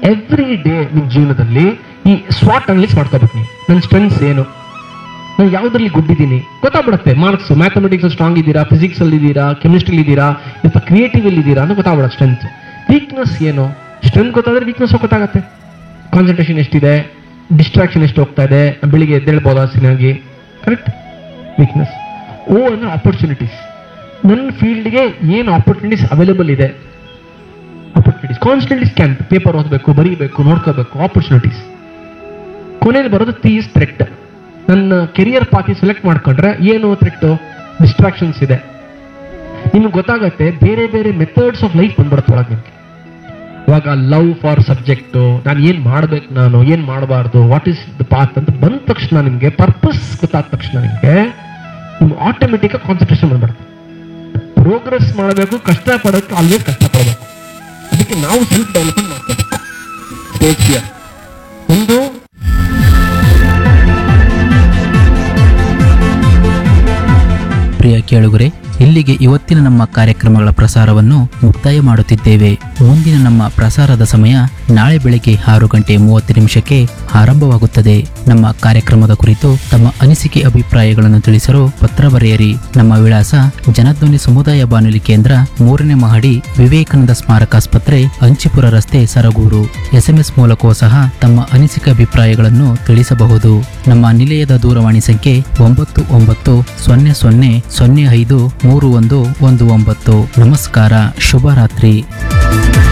every day ನಿಮ್ಮ ಜೀವನದಲ್ಲಿ ಈ ಸ್ವಾಟ್ ಅನಲಿಸ್ ಮಾಡ್ಕೋಬೇಕು ನೀವು ನನ್ನ ಸ್ಟ್ರೆಂತ್ಸ್ ಏನು ನಾನು ಯಾವುದ್ರಲ್ಲಿ ಗುಡ್ಡಿದ್ದೀನಿ ಗೊತ್ತಾಗ್ಬಿಡುತ್ತೆ ಮಾರ್ಕ್ಸ್ ಮ್ಯಾಥಮೆಟಿಕ್ಸ್ ಸ್ಟ್ರಾಂಗ್ ಇದ್ದೀರಾ ಫಿಸಿಕ್ಸ್ ಅಲ್ಲಿ ಇದ್ದೀರಾ ಕೆಮಿಸ್ಟ್ರಿ ಇದ್ದೀರಾ ಅಥವಾ ಕ್ರಿಯೇಟಿವ್ ಅಲ್ಲಿ ಇದ್ದೀರಾ ಅಂತ ಗೊತ್ತಾಗ್ಬಿಡುತ್ತೆ ಸ್ಟ್ರೆಂತ್ ವೀಕ್ನೆಸ್ ಏನು ಸ್ಟ್ರೆಂತ್ ಗೊತ್ತಾದ್ರೆ ವೀಕ್ನೆಸ್ ಗೊತ್ತಾಗತ್ತೆ ಕಾನ್ಸಂಟ್ರೇಷನ್ ಎಷ್ಟಿದೆ ಡಿಸ್ಟ್ರಾಕ್ಷನ್ ಎಷ್ಟು ಹೋಗ್ತಾ ಇದೆ ಬೆಳಿಗ್ಗೆ ಎದ್ದೇಳ್ಬೋದಾ ಸರಿಯಾಗಿ ಕರೆಕ್ಟ್ ವೀಕ್ನೆಸ್ ಓ ಅಂದ್ರೆ ಆಪರ್ಚುನಿಟೀಸ್ ನನ್ನ ಫೀಲ್ಡ್ಗೆ ಏನು ಆಪರ್ಚುನಿಟೀಸ್ ಅವೈಲೇಬಲ್ ಇದೆ ಆಪರ್ಚುನಿಟೀಸ್ ಕಾನ್ಸ್ಟೆಂಟ್ಲಿ ಸ್ಕ್ಯಾನ್ ಪೇಪರ್ ಓದಬೇಕು ಬರೀಬೇಕು ನೋಡ್ಕೋಬೇಕು ಆಪರ್ಚುನಿಟೀಸ್ ಕೊನೆಯಲ್ಲಿ ಬರೋದು ತೀ ಇಸ್ ಥ್ರೆಟ್ ನನ್ನ ಕೆರಿಯರ್ ಪಾತಿ ಸೆಲೆಕ್ಟ್ ಮಾಡ್ಕೊಂಡ್ರೆ ಏನು ಥ್ರೆಟ್ ಡಿಸ್ಟ್ರಾಕ್ಷನ್ಸ್ ಇದೆ ನಿಮ್ಗೆ ಗೊತ್ತಾಗತ್ತೆ ಬೇರೆ ಬೇರೆ ಮೆಥಡ್ಸ್ ಆಫ್ ಲೈಫ್ ಬಂದ್ಬಿಡುತ್ತೆ ಒಳಗೆ ನಿಮ್ಗೆ ಇವಾಗ ಲವ್ ಫಾರ್ ಸಬ್ಜೆಕ್ಟು ನಾನು ಏನು ಮಾಡ್ಬೇಕು ನಾನು ಏನು ಮಾಡಬಾರ್ದು ವಾಟ್ ಈಸ್ ದ ಪಾತ್ ಅಂತ ಬಂದ ತಕ್ಷಣ ನಿಮಗೆ ಪರ್ಪಸ್ ಗೊತ್ತಾದ ತಕ್ಷಣ ನಿಮಗೆ ನಿಮ್ಗೆ ಆಟೋಮೆಟಿಕ್ ಕಾನ್ಸಂಟ್ರೇಷನ್ ಬಂದ್ಬಿಡುತ್ತೆ ಪ್ರೋಗ್ರೆಸ್ ಮಾಡಬೇಕು ಕಷ್ಟ ಪಡೋಕ್ಕೆ ಆಲ್ವೇಸ್ ಕಷ್ಟ ಪಡಬೇಕು ಅದಕ್ಕೆ ನಾವು ಸೆಲ್ಫ್ ಡೆವಲಪ್ಮೆಂಟ್ ಮಾಡ್ಕೋಬೇಕು ಸ್ಟೇಜ್ ಫಿಯರ್ ಒಂದು ಪ್ರಿಯ ಕೇಳುಗರೆ ಇಲ್ಲಿಗೆ ಇವತ್ತಿನ ನಮ್ಮ ಕಾರ್ಯಕ್ರಮಗಳ ಪ್ರಸಾರವನ್ನು ಮುಕ್ತಾಯ ಮಾಡುತ್ತಿದ್ದೇವೆ ಮುಂದಿನ ನಮ್ಮ ಪ್ರಸಾರದ ಸಮಯ ನಾಳೆ ಬೆಳಗ್ಗೆ ಆರು ಗಂಟೆ ಮೂವತ್ತು ನಿಮಿಷಕ್ಕೆ ಆರಂಭವಾಗುತ್ತದೆ ನಮ್ಮ ಕಾರ್ಯಕ್ರಮದ ಕುರಿತು ತಮ್ಮ ಅನಿಸಿಕೆ ಅಭಿಪ್ರಾಯಗಳನ್ನು ತಿಳಿಸಲು ಪತ್ರ ಬರೆಯಿರಿ ನಮ್ಮ ವಿಳಾಸ ಜನಧ್ವನಿ ಸಮುದಾಯ ಬಾನುಲಿ ಕೇಂದ್ರ ಮೂರನೇ ಮಹಡಿ ವಿವೇಕಾನಂದ ಸ್ಮಾರಕಾಸ್ಪತ್ರೆ ಅಂಚಿಪುರ ರಸ್ತೆ ಸರಗೂರು ಎಸ್ಎಂಎಸ್ ಮೂಲಕವೂ ಸಹ ತಮ್ಮ ಅನಿಸಿಕೆ ಅಭಿಪ್ರಾಯಗಳನ್ನು ತಿಳಿಸಬಹುದು ನಮ್ಮ ನಿಲಯದ ದೂರವಾಣಿ ಸಂಖ್ಯೆ ಒಂಬತ್ತು ಒಂಬತ್ತು ಸೊನ್ನೆ ಸೊನ್ನೆ ಸೊನ್ನೆ ಐದು ಮೂರು ಒಂದು ಒಂದು ಒಂಬತ್ತು ನಮಸ್ಕಾರ ಶುಭರಾತ್ರಿ